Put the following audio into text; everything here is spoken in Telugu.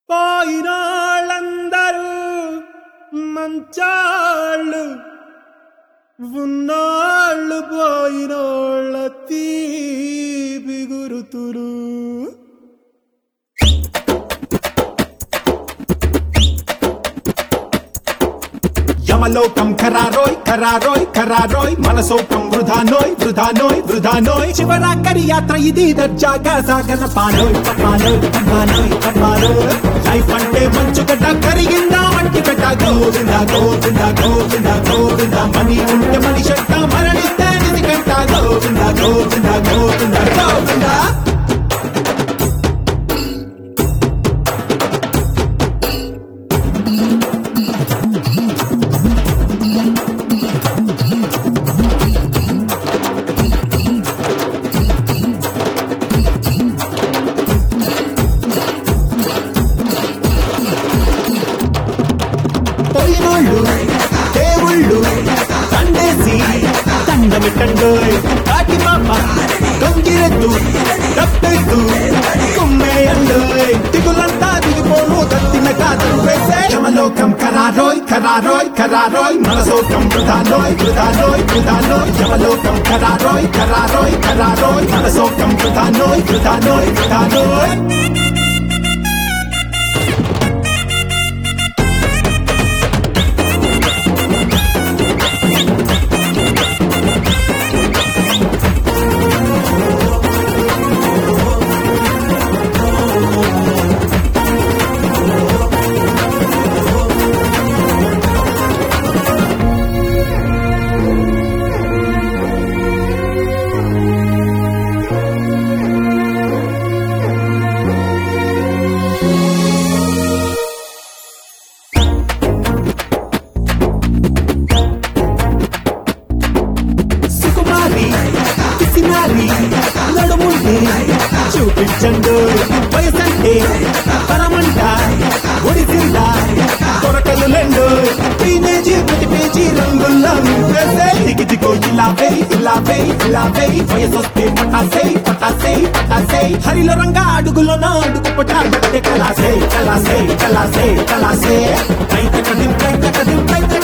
పోయినాళ్ళందరూ మంచాళ్ళు ఉన్నాళ్ళు పోయినోళ్ళ తీపి గురుతులు యమలోకం ఖరారోయ్ ఖరారోయ్ ఖరారోయ్ మనసోకం వృధానోయ్ వృధానోయ్ వృధానోయ్ శివరాకరి యాత్ర ఇది దర్జాగా సాగన పానోయ్ పట్మానోయ్ పట్మానోయ్ పట్మానోయ్ లైఫ్ అంటే మంచు గడ్డ కరిగిందా వంటి గడ్డ గోవింద గోవింద గోవింద గోవింద మణి ఉంటే మనిషి అంట మరణిస్తే నిధి గంట గోవింద గోవింద గోవింద గోవింద పోయినోళ్ళు దేవుళ్ళు తండేసి దండమిట్టండోయ్ కాటి పాప కంగిరెద్దు డబ్బెద్దు కుమ్మేయండోయ్ దిగులంతా దిగిపోను తత్తిన కాదలు వేసే యమలోకం ఖరారోయ్ ఖరారోయ్ ఖరారోయ్ మనసోకం వృధానోయ్ వృధానోయ్ వృధానోయ్ యమలోకం ఖరారోయ్ ఖరారోయ్ ఖరారోయ్ మనసోకం వృధానోయ్ వృధానోయ్ వృధానోయ్ సుకుమారి పిసినారి నడుముంటే చూపించండు వయసంటే పరమంట ఒడిసింద కొరకలు లెండు టీనేజీ ప్రతి పేజీ రంగుల్లో నింపేసే దిగిదిగో ఇలా వేయ్ ఇలా వేయ్ ఇలా వేయ్ వయసొస్తే పటాసే పటాసే పటాసే హరిల రంగా అడుగులో నా అడుగు పటాడే కలాసే కలాసే కలాసే కలాసే కైత కదిం కైత కదిం కైత